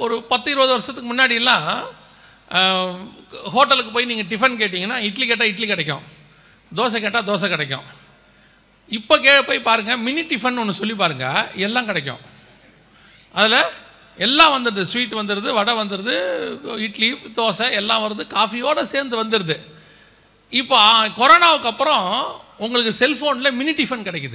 ஒரு பத்து இருபது வருஷத்துக்கு முன்னாடிலாம் அஹ், ஹோட்டலுக்கு போய் நீங்கள் டிஃபன் கேட்டிங்கன்னா இட்லி கேட்டால் இட்லி கிடைக்கும் தோசை கேட்டால் தோசை கிடைக்கும் இப்போ கே போய் பாருங்கள் மினி டிஃபன் ஒன்று சொல்லி பாருங்கள் எல்லாம் கிடைக்கும் அதில் எல்லாம் வந்துடுது ஸ்வீட் வந்துடுது வடை வந்துடுது இட்லி தோசை எல்லாம் வருது காஃபியோடு சேர்ந்து வந்துடுது இப்போ ஆ, கொரோனாவுக்கு அப்புறம் உங்களுக்கு செல்ஃபோனில் மினி டிஃபன் கிடைக்குது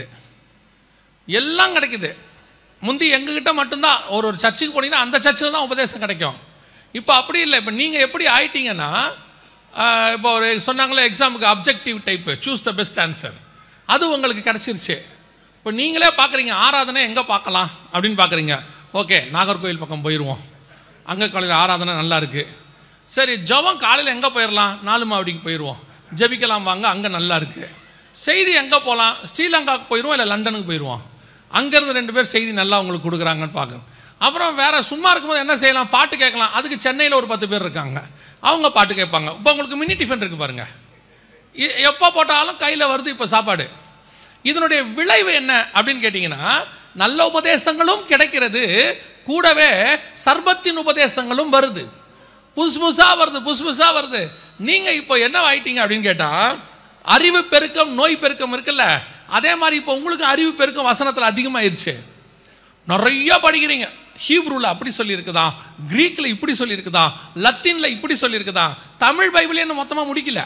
எல்லாம் கிடைக்குது முந்தி எங்ககிட்ட மட்டும்தான் ஒரு ஒரு சர்ச்சுக்கு போனீங்கன்னா அந்த சர்ச்சில் தான் உபதேசம் கிடைக்கும் இப்போ அப்படி இல்லை இப்போ நீங்கள் எப்படி ஆயிட்டீங்கன்னா ஆஹ், இப்போ ஒரு சொன்னாங்களே எக்ஸாமுக்கு objective type choose the best answer அது உங்களுக்கு கிடச்சிருச்சு இப்போ நீங்களே பார்க்குறீங்க ஆராதனை எங்கே பார்க்கலாம் அப்படின்னு பார்க்குறீங்க ஓகே நாகர்கோவில் பக்கம் போயிடுவோம் அங்கே காலையில் ஆராதனை நல்லா இருக்குது சரி ஜெபம் காலையில் எங்கே போயிடலாம் நாலு மாவடிக்கு போயிடுவோம் ஜெபிக்கலாம் வாங்க அங்கே நல்லா இருக்குது செய்தி எங்கே போகலாம் ஸ்ரீலங்காவுக்கு போயிடுவோம் இல்லை லண்டனுக்கு போயிடுவோம் அங்கேருந்து ரெண்டு பேர் செய்தி நல்லா உங்களுக்கு கொடுக்குறாங்கன்னு பார்க்கணும் அப்புறம் வேற சும்மா இருக்கும்போது என்ன செய்யலாம் பாட்டு கேட்கலாம் அதுக்கு சென்னையில் ஒரு பத்து பேர் இருக்காங்க அவங்க பாட்டு கேட்பாங்க இப்போ உங்களுக்கு மினி டிஃபன் இருக்கு பாருங்க எ- எப்போ போட்டாலும் கையில் வருது இப்போ சாப்பாடு இதனுடைய விளைவு என்ன அப்படின்னு கேட்டிங்கன்னா நல்ல உபதேசங்களும் கிடைக்கிறது கூடவே சர்பத்தின் உபதேசங்களும் வருது புதுசு புதுசாக வருது புதுசு புதுசாக வருது நீங்கள் இப்போ என்ன ஆயிட்டீங்க அப்படின்னு கேட்டால் அறிவு பெருக்கம் நோய் பெருக்கம் இருக்குல்ல அதே மாதிரி இப்போ உங்களுக்கு அறிவு பெருக்கம் வசனத்தில் அதிகமாயிருச்சு நிறைய படிக்கிறீங்க ஹீப்ரூல அப்படி சொல்லியிருக்குதா கிரீக்கில் இப்படி சொல்லியிருக்குதா லத்தீனில் இப்படி சொல்லியிருக்குதா தமிழ் பைபிளே இன்னும் மொத்தமாக முடிக்கல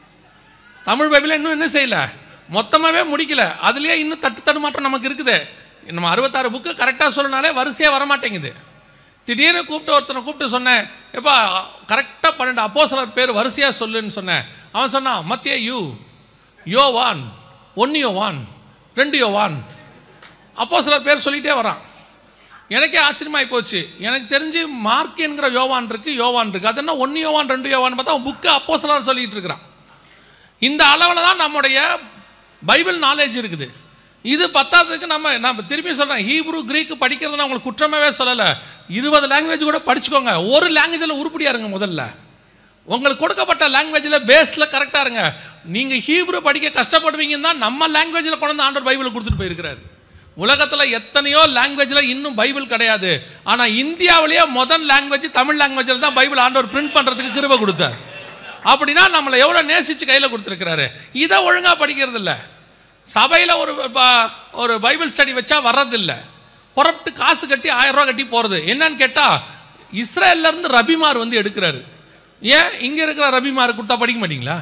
தமிழ் பைபிளை இன்னும் என்ன செய்யல மொத்தமாகவே முடிக்கல அதுலேயே இன்னும் தட்டு தடுமாற்றம் நமக்கு இருக்குது நம்ம அறுபத்தாறு புக்கு கரெக்டாக சொல்லனாலே வரிசையாக வரமாட்டேங்குது திடீர்னு கூப்பிட்டு ஒருத்தனை கூப்பிட்டு சொன்னேன் எப்பா கரெக்டாக பன்னெண்டு அப்போஸ்தலர் பேர் வரிசையாக சொல்லுன்னு சொன்னேன் அவன் சொன்னான் மத்திய யூ யோவான் ஒன்று யோவான் ரெண்டு யோவான் அப்போஸ்தலர் பேர் சொல்லிட்டே வரான் எனக்கே ஆச்சரியமாகி போச்சு எனக்கு தெரிஞ்சு மார்க் என்கிற யோவான் இருக்கு யோவான் இருக்கு அது என்ன ஒன்று யோவான் ரெண்டு யோவான் பார்த்தா அவன் புக்கு அப்போஸ்தலர் சொல்லிட்டு இருக்கிறான் இந்த அளவில் தான் நம்முடைய பைபிள் நாலேஜ் இருக்குது இது பத்தாததுக்கு நம்ம நம்ம திருப்பி சொல்கிறேன் ஹீப்ரு கிரீக்கு படிக்கிறது நான் உங்களுக்கு குற்றமாவே சொல்லலை இருபது லாங்குவேஜ் கூட படிச்சுக்கோங்க ஒரு லாங்குவேஜில் உருப்படியா இருங்க முதல்ல உங்களுக்கு கொடுக்கப்பட்ட லாங்குவேஜில் பேஸில் கரெக்டாக இருங்க நீங்கள் ஹீப்ரு படிக்க கஷ்டப்படுவீங்கன்னு தான் நம்ம லாங்குவேஜில் கொண்டு வந்து ஆண்டவர் பைபிளை கொடுத்துட்டு போயிருக்கிறாரு உலகத்தில் எத்தனையோ லாங்குவேஜில் இன்னும் பைபிள் கிடையாது ஆனால் இந்தியாவிலேயே முதல் லாங்குவேஜ் தமிழ் லாங்குவேஜில் தான் பைபிள் ஆண்டவர் பிரிண்ட் பண்ணுறதுக்கு கிருபை கொடுத்தார் அப்படின்னா நம்மளை எவ்வளோ நேசித்து கையில் கொடுத்துருக்கிறாரு இதை ஒழுங்காக படிக்கிறது இல்ல சபையில் ஒரு ப- ஒரு பைபிள் ஸ்டடி வச்சா வர்றதில்ல புறப்பட்டு காசு கட்டி ஆயிரம் ரூபா கட்டி போகிறது என்னன்னு கேட்டால் இஸ்ரேல்லேருந்து ரபிமார் வந்து எடுக்கிறாரு ஏன் இங்கே இருக்கிற ரபிமார் கொடுத்தா படிக்க மாட்டீங்களா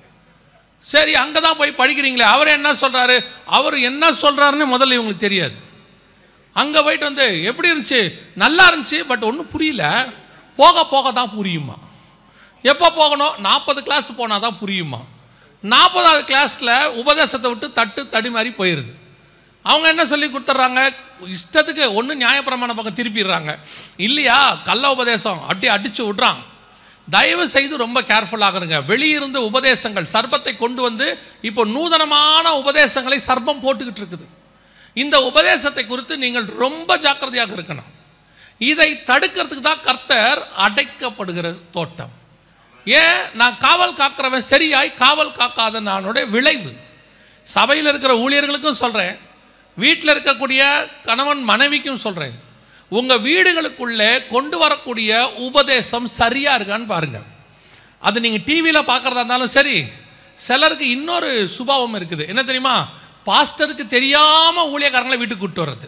சரி அங்கே தான் போய் படிக்கிறீங்களே அவர் என்ன சொல்கிறாரு அவர் என்ன சொல்கிறாருன்னு முதல்ல இவங்களுக்கு தெரியாது அங்கே போயிட்டு வந்து எப்படி இருந்துச்சு நல்லா இருந்துச்சு பட் ஒன்றும் புரியல போக போக தான் புரியுமா எப்போ போகணும் நாற்பது கிளாஸ் போனால் தான் புரியுமா நாற்பதாவது கிளாஸில் உபதேசத்தை விட்டு தட்டு தடி மாதிரி போயிடுது அவங்க என்ன சொல்லி கொடுத்துட்றாங்க இஷ்டத்துக்கு ஒன்று நியாயப்பிரமாண பக்கம் திருப்பிடுறாங்க இல்லையா கள்ள உபதேசம் அடி அடிச்சு விட்றான் தயவு செய்து ரொம்ப கேர்ஃபுல்லாக இருங்க வெளியிருந்து உபதேசங்கள் சர்ப்பத்தை கொண்டு வந்து இப்போ நூதனமான உபதேசங்களை சர்ப்பம் போட்டுக்கிட்டு இருக்குது இந்த உபதேசத்தை குறித்து நீங்கள் ரொம்ப ஜாக்கிரதையாக இருக்கணும் இதை தடுக்கிறதுக்கு தான் கர்த்தர் அடைக்கப்படுகிற தோட்டம் ஏன் நான் காவல் காக்கிறவன் சரியாய் காவல் காக்காத நானுடைய விளைவு சபையில் இருக்கிற ஊழியர்களுக்கும் சொல்கிறேன் வீட்டில் இருக்கக்கூடிய கணவன் மனைவிக்கும் சொல்கிறேன் உங்கள் வீடுகளுக்குள்ளே கொண்டு வரக்கூடிய உபதேசம் சரியாக இருக்கான்னு பாருங்கள் அது நீங்கள் டிவியில் பார்க்குறதா இருந்தாலும் சரி சிலருக்கு இன்னொரு சுபாவம் இருக்குது என்ன தெரியுமா பாஸ்டருக்கு தெரியாமல் ஊழியக்காரங்களை வீட்டுக்கு கூப்பிட்டு வர்றது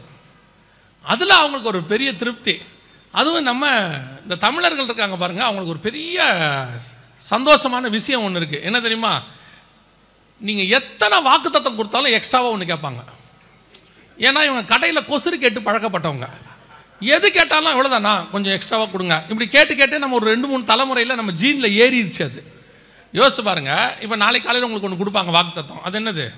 அதில் அவங்களுக்கு ஒரு பெரிய திருப்தி அதுவும் நம்ம இந்த தமிழர்கள் இருக்காங்க பாருங்க அவங்களுக்கு ஒரு பெரிய சந்தோஷமான விஷயம் ஒன்று இருக்குது என்ன தெரியுமா நீங்கள் எத்தனை வாக்குத்தத்தம் கொடுத்தாலும் எக்ஸ்ட்ராவாக ஒன்று கேட்பாங்க ஏன்னா இவங்க கடையில் கொசுறு கேட்டு பழக்கப்பட்டவங்க எது கேட்டாலும் இவ்வளோதானா கொஞ்சம் எக்ஸ்ட்ராவாக கொடுங்க இப்படி கேட்டு கேட்டு நம்ம ஒரு ரெண்டு மூணு தலைமுறையில் நம்ம ஜீனில் ஏறிடுச்சு அது யோசிச்சு பாருங்க இப்போ நாளைக்கு காலையில் உங்களுக்கு ஒன்று கொடுப்பாங்க வாக்குத்தத்தம் அது என்னது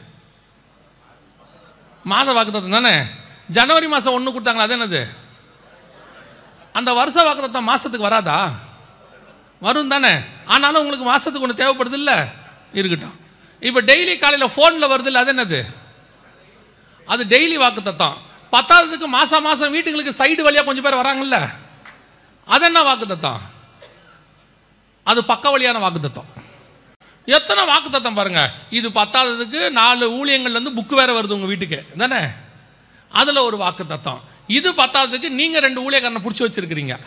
மாத வாக்குத்தத்தம் தானே ஜனவரி மாதம் ஒன்று கொடுத்தாங்களா அது என்னது அந்த வருஷ வாக்குத்தத்தம் மாதத்துக்கு வராதா வரும் தானே ஆனாலும் உங்களுக்கு மாதத்துக்கு ஒன்று தேவைப்படுது இல்லை இருக்கட்டும் இப்போ டெய்லி காலையில் ஃபோனில் வருது இல்லை அது என்னது அது டெய்லி வாக்குத்தத்தம் பத்தாவதுக்கு மாதம் மாதம் வீட்டுங்களுக்கு சைடு வழியாக கொஞ்சம் பேர் வராங்கல்ல அது என்ன வாக்குத்தத்தம் அது பக்க வழியான வாக்குத்தத்தம் எத்தனை வாக்குத்தத்தம் பாருங்க இது பத்தாததுக்கு நாலு ஊழியங்கள்லேருந்து புக்கு வேற வருது உங்கள் வீட்டுக்கு தானே அதில் ஒரு வாக்குத்தத்தம் இது பத்தாததுக்கு நீங்கள் ரெண்டு ஊழியக்காரனை பிடிச்சி வச்சிருக்கிறீங்க